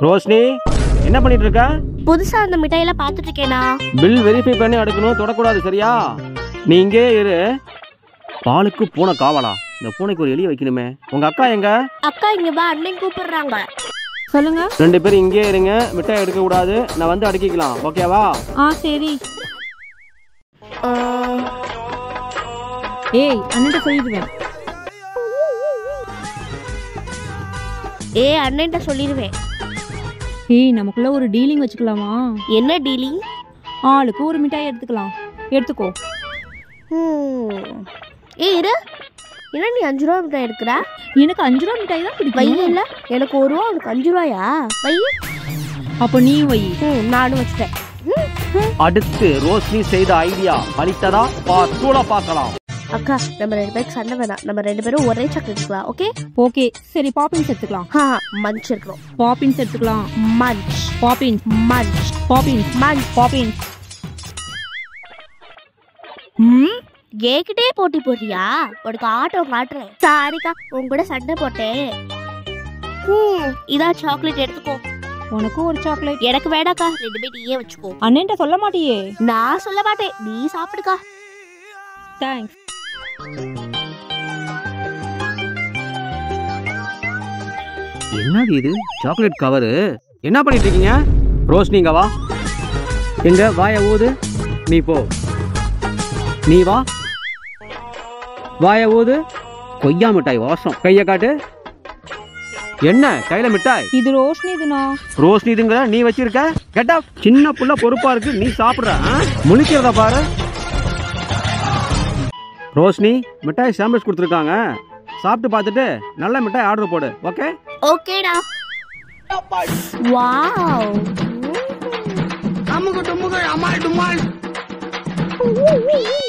ரோஷினி என்ன பண்ணிட்டு இருக்க புதுசா அந்த மிட்டாயெல்லாம் பார்த்துட்டு இருக்கேனா பில் வெரிஃபை பண்ணி அடுக்கணும் தொடக்கூடாது சரியா நீ இங்கே இரு பாலுக்கு பூனை காவலா இந்த பூனைக்கு ஒரு எலிய வைக்கணுமே உங்க அக்கா எங்க அக்கா இங்க வா அண்ணன் கூப்பிடுறாங்க சொல்லுங்க ரெண்டு பேரும் இங்கே இருங்க மிட்டாய் எடுக்க கூடாது நான் வந்து அடுக்கிக்கலாம் ஓகேவா ஆ சரி ஏய் அண்ணன்ட்ட சொல்லிடுவேன் ஏ அண்ணன்ட்ட சொல்லிடுவேன் ஏய் நமக்குள்ள ஒரு டீலிங் வச்சுக்கலாமா என்ன டீலிங் ஆளுக்கு ஒரு மிட்டாய் எடுத்துக்கலாம் எடுத்துக்கோ ஏ இரு என்ன நீ அஞ்சு ரூபா மிட்டாய் எடுக்கிறா எனக்கு அஞ்சு ரூபா மிட்டாய் தான் வை பிடிக்கும் இல்ல எனக்கு ஒரு ரூபா உனக்கு அஞ்சு ரூபாயா வை அப்போ நீ வை ம், நானும் வச்சுட்டேன் அடுத்து ரோஷினி செய்த ஐடியா பலித்ததா பா தூள பார்க்கலாம் அக்கா நம்ம ரெண்டு பேருக்கு சண்டை வேணாம் நம்ம ரெண்டு பேரும் ஒரே சாக்லேட் எடுக்கலாம் ஓகே ஓகே சரி பாப்பின்ஸ் எடுத்துக்கலாம் ஹா மஞ்ச் இருக்கிறோம் பாப்பின்ஸ் எடுத்துக்கலாம் Munch Poppins Munch Poppins Munch Poppins ம் ஏகிட்டே போட்டி போடுறியா உனக்கு ஆட்டோ காட்டுறேன் சாரிக்கா உன் கூட சண்டை போட்டேன் ம், இதா சாக்லேட் எடுத்துக்கோ உனக்கும் ஒரு சாக்லேட் எனக்கு வேடாக்கா ரெண்டுமே நீயே வச்சுக்கோ அண்ணன்ட்ட சொல்ல மாட்டியே நான் சொல்ல மாட்டேன் நீ சாப்பிடுக்கா தேங்க்ஸ் என்னது இது சாக்லேட் கவரு என்ன பண்ணிட்டு இருக்கீங்க ரோஷினி இங்க வா எங்க வாய ஊது நீ போ நீ வா வாய ஊது கொய்யா மிட்டாய் வாசம் கைய காட்டு என்ன கையில மிட்டாய் இது ரோஷினி இதுனா ரோஷினி இதுங்கிற நீ வச்சிருக்க கெட்டா சின்ன புள்ள பொறுப்பா இருக்கு நீ சாப்பிடுற ஆ? முழிக்கிறத பாரு ரோஷினி மிட்டாய் சாம்பிள்ஸ் கொடுத்துருக்காங்க சாப்பிட்டு பார்த்துட்டு நல்ல மிட்டாய் ஆர்டர் போடு ஓகே ஓகேடா வாவ் அமுக டுமுக அமால் டுமால்